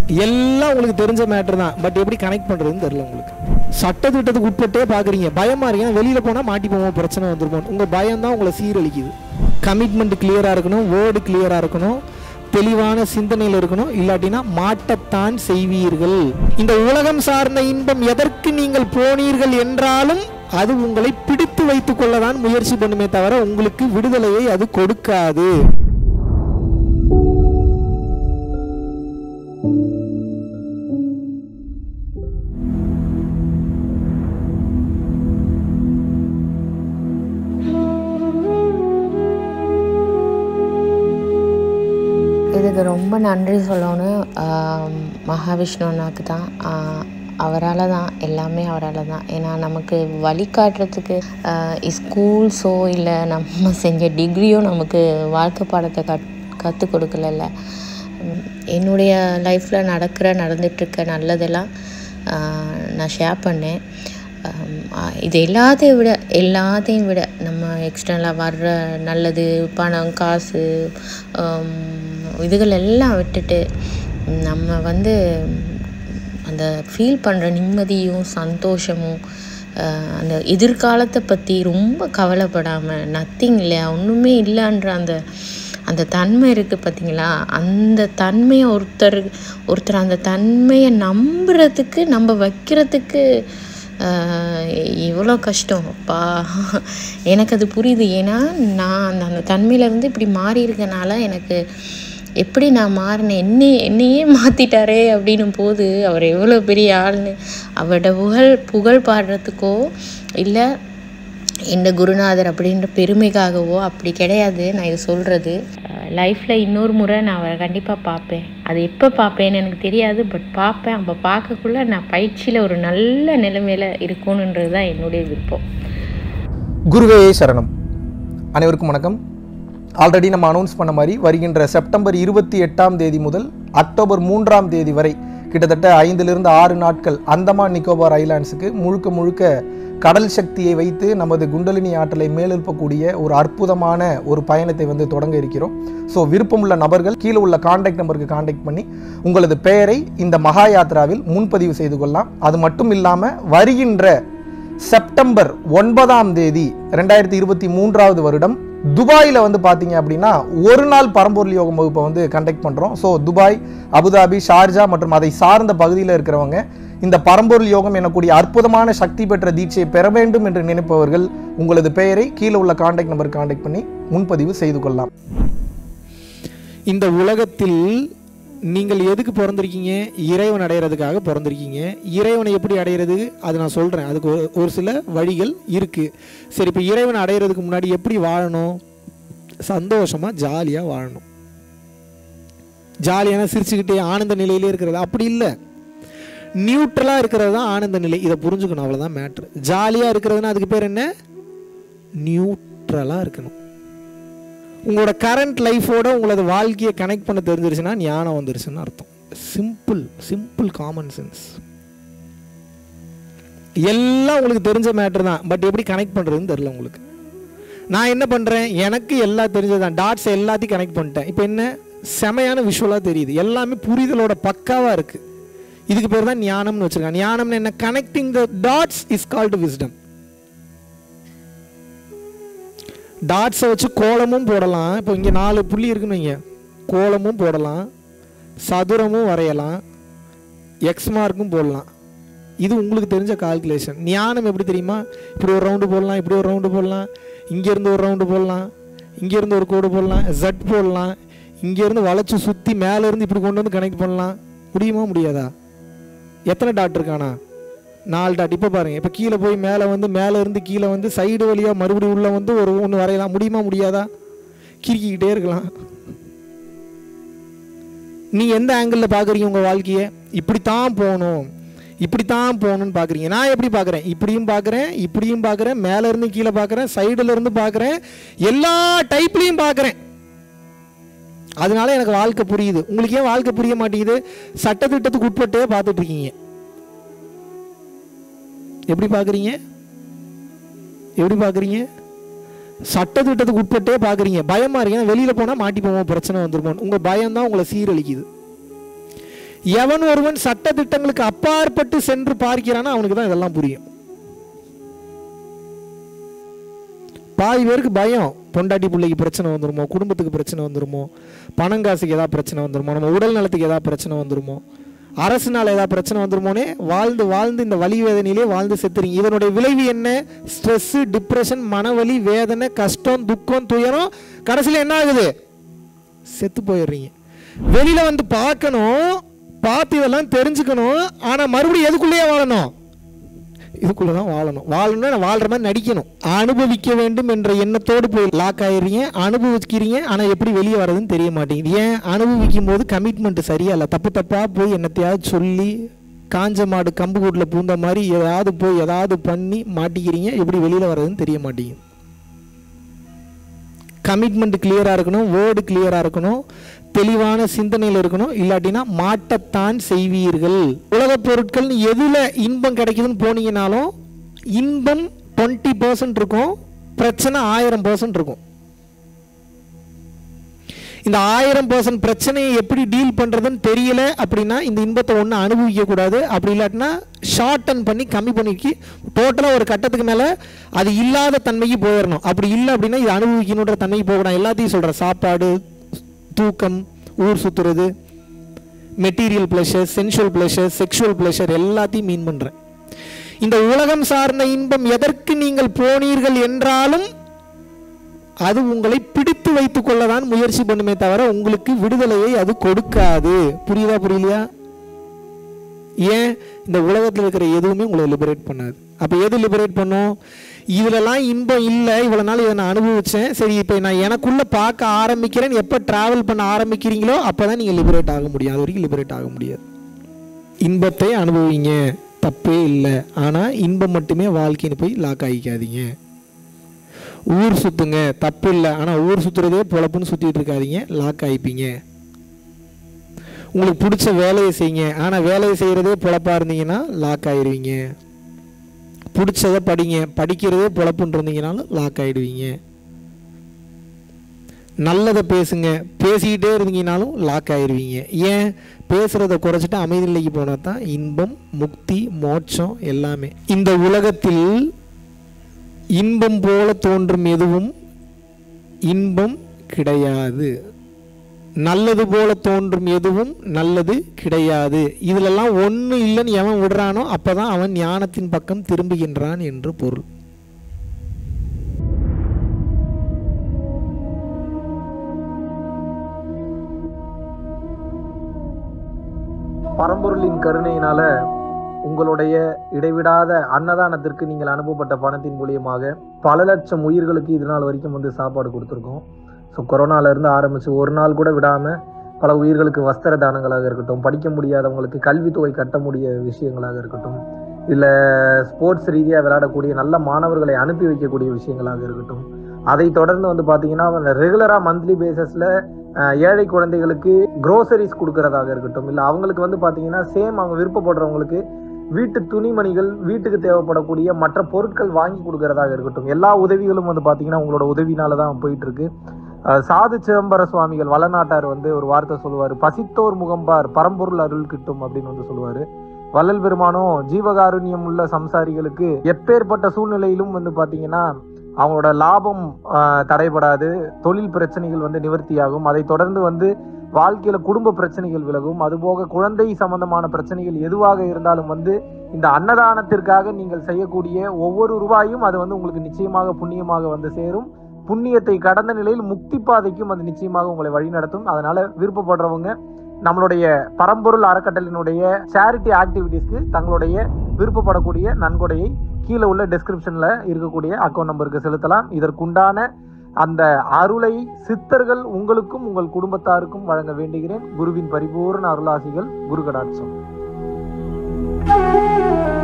எல்லாம் உங்களுக்கு தெரிஞ்ச மேட்டர் தான் பட் எப்படி கனெக்ட் பண்ணுறதுன்னு தெரியல உங்களுக்கு சட்டத்திட்டத்துக்கு உட்பட்டே பார்க்குறீங்க பயமாக இருக்கீங்க வெளியில் போனால் மாட்டி போவோம் பிரச்சனை வந்துருப்போம் உங்கள் பயம் தான் உங்களை சீரழிக்குது கமிட்மெண்ட் கிளியராக இருக்கணும் வேர்டு கிளியராக இருக்கணும் தெளிவான சிந்தனையில் இருக்கணும் இல்லாட்டினா மாட்டத்தான் செய்வீர்கள் இந்த உலகம் சார்ந்த இன்பம் எதற்கு நீங்கள் போனீர்கள் என்றாலும் அது உங்களை பிடித்து வைத்துக் கொள்ளதான் முயற்சி பண்ணுமே தவிர உங்களுக்கு விடுதலையை அது கொடுக்காது இதுக்கு ரொம்ப நன்றி சொல்லணும் ஆம், மகாவிஷ்ணு அண்ணாக்கு தான் அவரால் தான் எல்லாமே அவரால் தான் ஏன்னா நமக்கு வழிகாட்டுறதுக்கு ஸ்கூல்ஸோ இல்லை நம்ம செஞ்ச டிகிரியோ நமக்கு வாழ்க்கை பாடத்தை கத் கற்றுக் கொடுக்கலல்ல உம், என்னுடைய லைஃப்பில் நடக்கிற நடந்துட்டுருக்க நல்லதெல்லாம் ஆஹ், நான் ஷேர் பண்ணேன் ஆம், ஆ, இது எல்லாத்தையும் விட எல்லாத்தையும் விட நம்ம எக்ஸ்டர்னலாக வர்ற நல்லது பணம் காசு ஆம், இதுகள் எல்லாம் விட்டுட்டு நம்ம வந்து அந்த ஃபீல் பண்ணுற நிம்மதியும் சந்தோஷமும் ஆஹ், அந்த எதிர்காலத்தை பற்றி ரொம்ப கவலைப்படாமல் நத்திங் இல்லையா ஒன்றுமே இல்லைன்ற அந்த அந்த தன்மை இருக்குது பார்த்தீங்களா அந்த தன்மையை ஒருத்தர் ஒருத்தர் அந்த தன்மையை நம்புறதுக்கு நம்ம வைக்கிறதுக்கு ஆஹ், எவ்வளோ கஷ்டம் அப்பா எனக்கு அது புரியுது ஏன்னா நான் அந்த அந்த தன்மையிலேருந்து இப்படி மாறி இருக்கனால எனக்கு எப்படி நான் மாறினேன் என்னை என்னையே மாற்றிட்டாரே அப்படின்னும் போது அவர் எவ்வளோ பெரிய ஆள்னு அவரோட புகழ் புகழ் பாடுறதுக்கோ இல்லை இந்த குருநாதர் அப்படின்ற பெருமைக்காகவோ அப்படி கிடையாது நான் இது சொல்கிறது லைஃப்பில் இன்னொரு முறை நான் அவரை கண்டிப்பாக பார்ப்பேன் அது எப்போ பார்ப்பேன்னு எனக்கு தெரியாது பட் பார்ப்பேன் அப்போ பார்க்கக்குள்ள நான் பயிற்சியில் ஒரு நல்ல நிலைமையில் இருக்கணுன்றது தான் என்னுடைய விருப்பம் குருவே சரணம் அனைவருக்கும் வணக்கம் ஆல்ரெடி நம்ம அனௌன்ஸ் பண்ண மாதிரி வருகின்ற செப்டம்பர் இருபத்தி எட்டாம் தேதி முதல் அக்டோபர் மூன்றாம் தேதி வரை கிட்டத்தட்ட ஐந்திலிருந்து ஆறு நாட்கள் அந்தமான் நிக்கோபார் ஐலாண்ட்ஸுக்கு முழுக்க முழுக்க கடல் சக்தியை வைத்து நமது குண்டலினி ஆற்றலை மேலெழுப்பக்கூடிய ஒரு அற்புதமான ஒரு பயணத்தை வந்து தொடங்க இருக்கிறோம் ஸோ விருப்பமுள்ள நபர்கள் கீழே உள்ள காண்டாக்ட் நம்பருக்கு காண்டாக்ட் பண்ணி உங்களது பெயரை இந்த மகா யாத்ராவில் முன்பதிவு செய்து கொள்ளலாம் அது மட்டும் இல்லாமல் வருகின்ற செப்டம்பர் ஒன்பதாம் தேதி ரெண்டாயிரத்தி இருபத்தி மூன்றாவது வருடம் துபாயில் வந்து பார்த்தீங்க அப்படின்னா ஒரு நாள் பரம்பொருள் யோகம் வகுப்பை வந்து கண்டக்ட் பண்ணுறோம் ஸோ துபாய் அபுதாபி ஷார்ஜா மற்றும் அதை சார்ந்த பகுதியில் இருக்கிறவங்க இந்த பரம்பொருள் யோகம் எனக்கூடிய அற்புதமான சக்தி பெற்ற தீட்சையை பெற வேண்டும் என்று நினைப்பவர்கள் உங்களது பெயரை கீழே உள்ள காண்டாக்ட் நம்பருக்கு காண்டாக்ட் பண்ணி முன்பதிவு செய்து கொள்ளலாம் இந்த உலகத்தில் நீங்கள் எதுக்கு பிறந்திருக்கீங்க இறைவன் அடையிறதுக்காக பிறந்திருக்கீங்க இறைவனை எப்படி அடையிறது அது நான் சொல்கிறேன் அதுக்கு ஒரு ஒரு சில வழிகள் இருக்குது சரி இப்போ இறைவனை அடையிறதுக்கு முன்னாடி எப்படி வாழணும் சந்தோஷமாக ஜாலியாக வாழணும் ஜாலியான சிரிச்சுக்கிட்டே ஆனந்த நிலையிலே இருக்கிறது அப்படி இல்லை நியூட்ரலாக இருக்கிறது தான் ஆனந்த நிலை இதை புரிஞ்சுக்கணும் அவ்வளோதான் மேட்ரு ஜாலியாக இருக்கிறதுனா அதுக்கு பேர் என்ன நியூட்ரலாக இருக்கணும் உங்களோட கரண்ட் லைஃபோட உங்களது வாழ்க்கையை கனெக்ட் பண்ண தெரிஞ்சிருச்சுன்னா ஞானம் வந்துருச்சுன்னு அர்த்தம் சிம்பிள் சிம்பிள் காமன் சென்ஸ் எல்லாம் உங்களுக்கு தெரிஞ்ச மேட்ரு தான் பட் எப்படி கனெக்ட் பண்ணுறதுன்னு தெரியல உங்களுக்கு நான் என்ன பண்ணுறேன் எனக்கு எல்லாம் தெரிஞ்சது தான் டாட்ஸ் எல்லாத்தையும் கனெக்ட் பண்ணிட்டேன் இப்போ என்ன செமையான விஷுவலாக தெரியுது எல்லாமே புரிதலோட பக்காவாக இருக்குது இதுக்கு பேர் தான் ஞானம்னு வச்சுருக்காங்க ஞானம்னு என்ன connecting the dots is called wisdom டாட்ஸை வச்சு கோலமும் போடலாம் இப்போ இங்கே நாலு புள்ளி இருக்குன்னு வைங்க கோலமும் போடலாம் சதுரமும் வரையலாம் எக்ஸ் மார்க்கும் போடலாம் இது உங்களுக்கு தெரிஞ்ச கால்குலேஷன் ஞானம் எப்படி தெரியுமா இப்படி ஒரு ரவுண்டு போடலாம் இப்படி ஒரு ரவுண்டு போடலாம் இங்கேருந்து ஒரு ரவுண்டு போடலாம் இங்கேருந்து ஒரு கோடு போடலாம் ஜட் போடலாம் இங்கேருந்து வளைச்சு சுற்றி மேலேருந்து இப்படி கொண்டு வந்து கனெக்ட் பண்ணலாம் முடியுமா முடியாதா எத்தனை டாட் இருக்கானா நாலு டாட் இப்போ பாருங்க இப்போ கீழே போய் மேலே வந்து மேலே இருந்து கீழே வந்து சைடு வழியாக மறுபடியும் உள்ளே வந்து ஒரு ஒன்று வரையலாம் முடியுமா முடியாதா கிறுக்கிக்கிட்டே இருக்கலாம் நீ எந்த ஆங்கிளில் பார்க்குறீங்க உங்கள் வாழ்க்கையை இப்படித்தான் போகணும் இப்படித்தான் போகணும்னு பார்க்குறீங்க நான் எப்படி பார்க்குறேன் இப்படியும் பார்க்குறேன் இப்படியும் பார்க்குறேன் மேலே இருந்து கீழே பார்க்குறேன் சைடுல இருந்து பார்க்குறேன் எல்லா டைப்லேயும் பார்க்குறேன் அதனால எனக்கு வாழ்க்கை புரியுது உங்களுக்கு ஏன் வாழ்க்கை புரிய மாட்டேங்குது சட்டத்திட்டத்துக்கு உட்பட்டே பார்த்துட்டு இருக்கீங்க எப்படி பார்க்குறீங்க எப்படி பார்க்குறீங்க சட்டத்திட்டத்துக்கு உட்பட்டே பார்க்குறீங்க பயமாக இருக்கீங்க வெளியில் போனால் மாட்டி போவோம் பிரச்சனை வந்துருமோன்னு உங்கள் பயம் தான் உங்களை சீரழிக்குது எவன் ஒருவன் சட்ட திட்டங்களுக்கு அப்பாற்பட்டு சென்று பார்க்கிறானோ அவனுக்கு தான் இதெல்லாம் புரியும் பாதி பேருக்கு பயம் பொண்டாட்டி பிள்ளைக்கு பிரச்சனை வந்துருமோ குடும்பத்துக்கு பிரச்சனை வந்துருமோ பணங்காசுக்கு ஏதாவது பிரச்சனை வந்துருமோ நம்ம உடல் நலத்துக்கு ஏதாவது பிரச்சனை வந்துருமோ அரசுனால ஏதாவது பிரச்சனை வந்துருமோனே வாழ்ந்து வாழ்ந்து இந்த வலி வேதனையிலே வாழ்ந்து செத்துறீங்க இதனுடைய விளைவு என்ன ஸ்ட்ரெஸ்ஸு டிப்ரெஷன் மனவலி வேதனை கஷ்டம் துக்கம் துயரம் கடைசியில் என்ன ஆகுது செத்து போயிடுறீங்க வெளியில வந்து பார்க்கணும் பார்த்து இதெல்லாம் தெரிஞ்சுக்கணும் ஆனால் மறுபடியும் எதுக்குள்ளேயே வாழணும் இதுக்குள்ள தான் வாழணும் வாழணும்னா நான் வாழ்ற மாதிரி நடிக்கணும் அனுபவிக்க வேண்டும் என்ற எண்ணத்தோடு போய் லாக் ஆயிடுறீங்க அனுபவிக்கிறீங்க ஆனால் எப்படி வெளியே வர்றதுன்னு தெரிய மாட்டேங்குது ஏன் அனுபவிக்கும் போது கமிட்மெண்ட் சரியா இல்லை தப்பு தப்பாக போய் என்னத்தையாவது சொல்லி காஞ்ச மாடு கம்பு கூட்டில் பூந்த மாதிரி ஏதாவது போய் ஏதாவது பண்ணி மாட்டிக்கிறீங்க எப்படி வெளியில் வர்றதுன்னு தெரிய மாட்டேங்குது கமிட்மெண்ட் கிளியராக இருக்கணும் வேர்டு கிளியராக இருக்கணும் தெளிவான சிந்தனையில் இருக்கணும் இல்லாட்டினா மாட்டத்தான் செய்வீர்கள் உலகப் பொருட்கள்னு எதில் இன்பம் கிடைக்குதுன்னு போனீங்கனாலும் இன்பம் டுவெண்ட்டி பர்சன்ட் இருக்கும் பிரச்சனை ஆயிரம் பர்சன்ட் இருக்கும் இந்த ஆயிரம் பர்சன்ட் பிரச்சனையை எப்படி டீல் பண்ணுறதுன்னு தெரியல அப்படின்னா இந்த இன்பத்தை ஒன்று அனுபவிக்க கூடாது அப்படி இல்லாட்டினா ஷார்டன் பண்ணி கம்மி பண்ணிக்கி டோட்டலாக ஒரு கட்டத்துக்கு மேலே அது இல்லாத தன்மைக்கு போயிடணும் அப்படி இல்லை அப்படின்னா இது அனுபவிக்கணுன்ற தன்மைக்கு போகக்கூடாது எல்லாத்தையும் சொல்கிறேன் சாப்பாடு தூக்கம் ஊர் சுற்றுறது material pleasure sensual pleasure sexual pleasure எல்லாத்தையும் மீன் பண்ணுறேன் இந்த உலகம் சார்ந்த இன்பம் எதற்கு நீங்கள் போனீர்கள் என்றாலும் அது உங்களை பிடித்து வைத்துக் கொள்ளதான் முயற்சி பண்ணுமே தவிர உங்களுக்கு விடுதலையை அது கொடுக்காது புரியுதா புரியலையா ஏன் இந்த உலகத்தில் இருக்கிற எதுவுமே உங்களை லிபரேட் பண்ணாது அப்போ எது லிபரேட் பண்ணும் இதுலலாம் இன்பம் இல்லை இவ்வளோ நாள் இதை நான் அனுபவிச்சேன் சரி இப்போ நான் எனக்குள்ள பார்க்க ஆரம்பிக்கிறேன் எப்போ ட்ராவல் பண்ண ஆரம்பிக்கிறீங்களோ அப்போ தான் நீங்கள் லிபரேட் ஆக முடியும் அது வரைக்கும் லிபரேட் ஆக முடியாது இன்பத்தை அனுபவிங்க தப்பே இல்லை ஆனால் இன்பம் மட்டுமே வாழ்க்கைன்னு போய் லாக் ஆகிக்காதீங்க ஊர் சுத்துங்க தப்பு இல்லை ஆனால் ஊர் சுத்துறதே பொழப்புன்னு சுற்றிட்டு இருக்காதீங்க லாக் ஆகிப்பீங்க உங்களுக்கு பிடிச்ச வேலையை செய்யுங்க ஆனால் வேலையை செய்கிறதே பொழப்பாக இருந்தீங்கன்னா லாக் ஆயிடுவீங்க பிடிச்சதை படிங்க படிக்கிறதே பொழப்புன்னு இருந்தீங்கனாலும் லாக் ஆயிடுவீங்க நல்லதை பேசுங்க பேசிக்கிட்டே இருந்தீங்கனாலும் லாக் ஆயிடுவீங்க ஏன் பேசுகிறத குறைச்சிட்டு அமைதி நிலைக்கு போனால் தான் இன்பம் முக்தி மோட்சம் எல்லாமே இந்த உலகத்தில் இன்பம் போல தோன்றும் எதுவும் இன்பம் கிடையாது நல்லது போல தோன்றும் எதுவும் நல்லது கிடையாது இதிலெல்லாம் ஒன்று இல்லைன்னு எவன் விடுறானோ அப்பதான் அவன் ஞானத்தின் பக்கம் திரும்புகின்றான் என்று பொருள் பரம்பொருளின் கருணையினால உங்களுடைய இடைவிடாத அன்னதானத்திற்கு நீங்கள் அனுப்பப்பட்ட பணத்தின் மூலியமாக பல லட்சம் உயிர்களுக்கு இது நாள் வரைக்கும் வந்து சாப்பாடு கொடுத்துருக்கோம் ஸோ கொரோனாலேருந்து ஆரம்பித்து ஒரு நாள் கூட விடாமல் பல உயிர்களுக்கு வஸ்திர தானங்களாக இருக்கட்டும் படிக்க முடியாதவங்களுக்கு கல்வித்தொகை கட்ட முடிய விஷயங்களாக இருக்கட்டும் இல்லை ஸ்போர்ட்ஸ் ரீதியாக விளையாடக்கூடிய நல்ல மாணவர்களை அனுப்பி வைக்கக்கூடிய விஷயங்களாக இருக்கட்டும் அதை தொடர்ந்து வந்து பார்த்தீங்கன்னா ரெகுலராக மந்த்லி பேசிஸில் ஏழை குழந்தைகளுக்கு க்ரோசரிஸ் கொடுக்கறதாக இருக்கட்டும் இல்லை அவங்களுக்கு வந்து பார்த்தீங்கன்னா சேம் அவங்க விருப்பப்படுறவங்களுக்கு வீட்டு துணிமணிகள் வீட்டுக்கு தேவைப்படக்கூடிய மற்ற பொருட்கள் வாங்கி கொடுக்கறதாக இருக்கட்டும் எல்லா உதவிகளும் வந்து பார்த்தீங்கன்னா உங்களோட உதவினால தான் போயிட்டு இருக்கு அஹ் சாது சிதம்பர சுவாமிகள் வளநாட்டார் வந்து ஒரு வார்த்தை சொல்லுவார் பசித்தோர் முகம்பார் பரம்பொருள் அருள் கிட்டும் அப்படின்னு வந்து சொல்லுவார் வள்ளல் பெருமானும் ஜீவகாருண்யம் உள்ள சம்சாரிகளுக்கு எப்பேற்பட்ட சூழ்நிலையிலும் வந்து பார்த்தீங்கன்னா அவங்களோட லாபம் ஆஹ், தடைபடாது தொழில் பிரச்சனைகள் வந்து நிவர்த்தியாகும் அதை தொடர்ந்து வந்து வாழ்க்கையில குடும்ப பிரச்சனைகள் விலகும் அதுபோக குழந்தை சம்பந்தமான பிரச்சனைகள் எதுவாக இருந்தாலும் வந்து இந்த அன்னதானத்திற்காக நீங்கள் செய்யக்கூடிய ஒவ்வொரு ரூபாயும் அது வந்து உங்களுக்கு நிச்சயமாக புண்ணியமாக வந்து சேரும் புண்ணியத்தை கடந்த நிலையில் முக்தி பாதைக்கும் அது நிச்சயமாக உங்களை வழிநடத்தும் அதனால விருப்பப்படுறவங்க நம்மளுடைய பரம்பொருள் அறக்கட்டளினுடைய சேரிட்டி ஆக்டிவிட்டீஸ்க்கு தங்களுடைய விருப்பப்படக்கூடிய நன்கொடையை கீழே உள்ள டெஸ்கிரிப்ஷன்ல இருக்கக்கூடிய அக்கௌண்ட் நம்பருக்கு செலுத்தலாம் இதற்குண்டான அந்த அருளை சித்தர்கள் உங்களுக்கும் உங்கள் குடும்பத்தாருக்கும் வழங்க வேண்டுகிறேன் குருவின் பரிபூர்ண அருளாசிகள் குரு கடாட்சம்